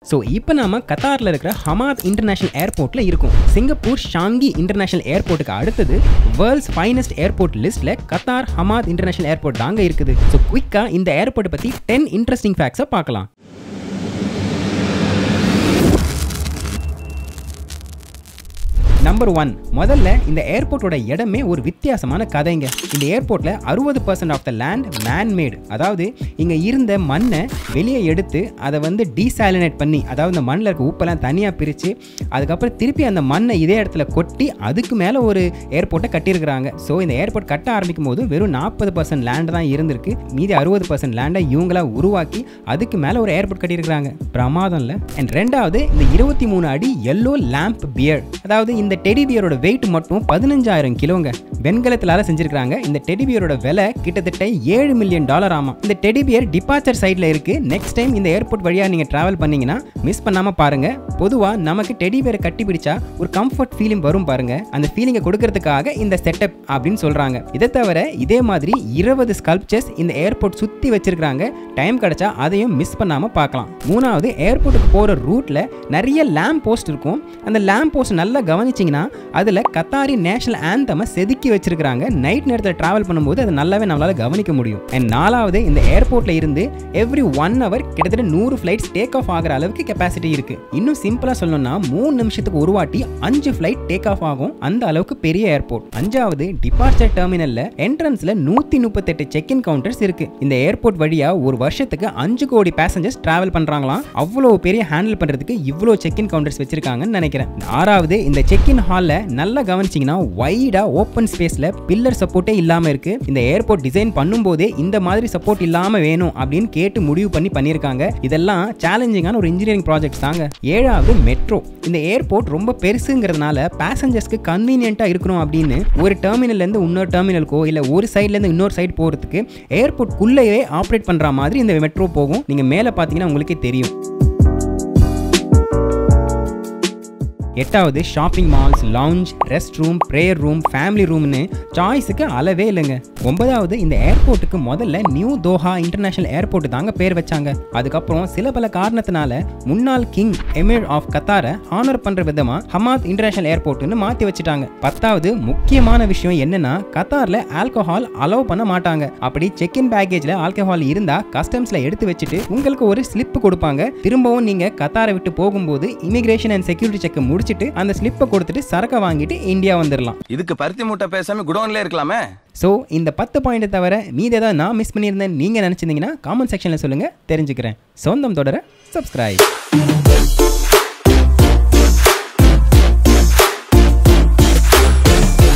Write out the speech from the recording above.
so இப்போ நாம கத்தாரில் இருக்கிற ஹமாத் இன்டர்நேஷனல் ஏர்போர்ட்டில் இருக்கோம் சிங்கப்பூர் ஷாங்கி இன்டர்நேஷனல் ஏர்போர்ட்டுக்கு அடுத்தது வேர்ல்ட்ஸ் ஃபைனஸ்ட் ஏர்போர்ட் லிஸ்ட்டில் கத்தார் ஹமாத் இன்டர்நேஷனல் ஏர்போர்ட் தாங்க இருக்குது ஸோ குயிக்காக இந்த ஏர்போர்ட்டை பற்றி டென் இன்ட்ரெஸ்டிங் ஃபேக்ட்ஸை பார்க்கலாம் நம்பர் ஒன் முதல்ல இந்த ஏர்போர்ட்டோட இடமே ஒரு வித்தியாசமான கதைங்க இந்த ஏர்போர்ட்ல அறுபது percent of the land manmade அதாவது இங்க இருந்த மண்ணை வெளியே எடுத்து அதை வந்து டீசாலினேட் பண்ணி அதாவது இந்த மண்ணில் இருக்க உப்பெல்லாம் தனியாக பிரித்து அதுக்கப்புறம் திருப்பி அந்த மண்ணை இதே இடத்துல கொட்டி அதுக்கு மேலே ஒரு ஏர்போர்ட்டை கட்டியிருக்கிறாங்க ஸோ இந்த ஏர்போர்ட் கட்ட ஆரம்பிக்கும் போது வெறும் நாற்பது பர்சன்ட் லேண்ட் தான் இருந்திருக்கு மீதி அறுபது பர்சன்ட் லேண்டை இவங்களா உருவாக்கி அதுக்கு மேலே ஒரு ஏர்போர்ட் கட்டியிருக்கிறாங்க பிரமாதம் இல்லை அண்ட் ரெண்டாவது இந்த இருபத்தி மூணு அடி எல்லோ லேம்ப் பியர் அதாவது இந்த டெடி பியரோட வெயிட் மட்டும் பதினஞ்சாயிரம் கிலோங்க வெண்கலத்திலால செஞ்சிருக்காங்க இந்த டெடி பியரோட விலை கிட்டத்தட்ட ஏழு மில்லியன் டாலர் ஆமா இந்த டெடி பியர் டிபார்ச்சர் சைடில் இருக்கு நெக்ஸ்ட் டைம் இந்த ஏர்போர்ட் வழியாக நீங்கள் ட்ராவல் பண்ணீங்கன்னா மிஸ் பண்ணாம பாருங்க பொதுவாக நமக்கு டெடி பியரை கட்டி பிடிச்சா ஒரு கம்ஃபர்ட் ஃபீலிங் வரும் பாருங்க அந்த ஃபீலிங்கை கொடுக்கறதுக்காக இந்த செட்டப் அப்படின்னு சொல்றாங்க இதை தவிர இதே மாதிரி இருபது ஸ்கல்ப்சர்ஸ் இந்த ஏர்போர்ட் சுற்றி வச்சிருக்காங்க டைம் கிடைச்சா அதையும் மிஸ் பண்ணாம பார்க்கலாம் மூணாவது ஏர்போர்ட்டுக்கு போகிற ரூட்ல நிறைய லேம்ப் போஸ்ட் இருக்கும் அந்த லேம்ப் போஸ்ட் நல்லா கவனிச்சிங்கன்னா அதில் கத்தாரி நேஷனல் ஆந்தமை செதுக்கி வச்சிருக்காங்க நைட் நேரத்தில் ட்ராவல் பண்ணும்போது அதை நல்லாவே நம்மளால் கவனிக்க முடியும் அண்ட் நாலாவது இந்த ஏர்போர்ட்டில் இருந்து எவ்ரி ஒன் ஹவர் கிட்டத்தட்ட நூறு ஃப்ளைட்ஸ் டேக் ஆஃப் ஆகிற அளவுக்கு கெப்பாசிட்டி இருக்கு இன்னும் சிம்பிளாக சொல்லணும்னா மூணு நிமிஷத்துக்கு ஒரு வாட்டி அஞ்சு ஃப்ளைட் டேக் ஆஃப் ஆகும் அந்த அளவுக்கு பெரிய ஏர்போர்ட் அஞ்சாவது டிபார்ச்சர் டெர்மினல்ல என்ட்ரன்ஸ்ல நூத்தி முப்பத்தெட்டு செக் இன் கவுண்டர்ஸ் இருக்கு இந்த ஏர்போர்ட் வழியா ஒரு வருஷத்துக்கு அஞ்சு கோடி பேசஞ்சர்ஸ் டிராவல் பண்றாங்களாம் அவ்வளோ பெரிய ஹேண்டில் பண்றதுக்கு இவ்வளோ செக் இன் கவுண்டர்ஸ் வச்சிருக்காங்கன்னு நினைக்கிறேன் ஆறாவது இந்த செக் இன் ஹாலில் நல்லா கவனிச்சிங்கன்னா வைடா ஓப்பன் ஸ்பேஸில் பில்லர் சப்போர்ட்டே இல்லாமல் இருக்கு இந்த ஏர்போர்ட் டிசைன் பண்ணும்போதே இந்த மாதிரி சப்போர்ட் இல்லாமல் வேணும் அப்படின்னு கேட்டு முடிவு பண்ணி பண்ணியிருக்காங்க இதெல்லாம் சேலஞ்சிங்கான ஒரு இன்ஜினியரிங் ப்ராஜெக்ட் தாங்க ஏழாவது மெட்ரோ இந்த ஏர்போர்ட் ரொம்ப பெருசுங்கிறதுனால பேசஞ்சர்ஸ்க்கு கன்வீனியண்ட்டாக இருக்கணும் அப்படின்னு ஒரு டெர்மினல்லேருந்து இன்னொரு டெர்மினலுக்கோ இல்லை ஒரு சைட்லேருந்து இன்னொரு சைடு போகிறதுக்கு ஏர்போர்ட்குள்ளேயே ஆப்ரேட் பண்ணுற மாதிரி இந்த மெட்ரோ போகும் நீங்கள் மேலே பார்த்தீங்கன்னா உங்களுக்கே தெரியும் எட்டாவது shopping malls lounge rest room prayer room family ரூம்னு சாய்ஸுக்கு அளவே இல்லைங்க ஒன்பதாவது இந்த ஏர்போர்ட்டுக்கு முதல்ல நியூ தோஹா இன்டர்நேஷனல் ஏர்போர்ட் தாங்க பேர் வச்சாங்க அதுக்கப்புறம் சில பல காரணத்தினால முன்னாள் கிங் எமிர் ஆஃப் கத்தாரை ஹானர் பண்ற விதமா ஹமாத் இன்டர்நேஷனல் ஏர்போர்ட்னு மாத்தி வச்சுட்டாங்க பத்தாவது முக்கியமான விஷயம் என்னன்னா கத்தார்ல ஆல்கஹால் அலோவ் பண்ண மாட்டாங்க அப்படி செக் இன் பேக்கேஜ்ல ஆல்கஹால் இருந்தா கஸ்டம்ஸ்ல எடுத்து வச்சுட்டு உங்களுக்கு ஒரு ஸ்லிப் கொடுப்பாங்க திரும்பவும் நீங்க கத்தாரை விட்டு போகும்போது இமிகிரேஷன் அண்ட் செக்யூரிட்டி செக் முடிச்சுட்டு அந்த ஸ்லிப்பை கொடுத்துட்டு சரக்கை வாங்கிட்டு இந்தியா வந்துடலாம் இதுக்கு பருத்தி மூட்டை பேசாம குடோன்ல இருக்கலாமே ஸோ இந்த பத்து பாயிண்ட் தவிர மீதி ஏதாவது நான் மிஸ் பண்ணியிருந்தேன் நீங்கள் நினச்சிருந்தீங்கன்னா காமெண்ட் செக்ஷனில் சொல்லுங்கள் தெரிஞ்சுக்கிறேன் சொந்தம் தொடர சப்ஸ்கிரைப்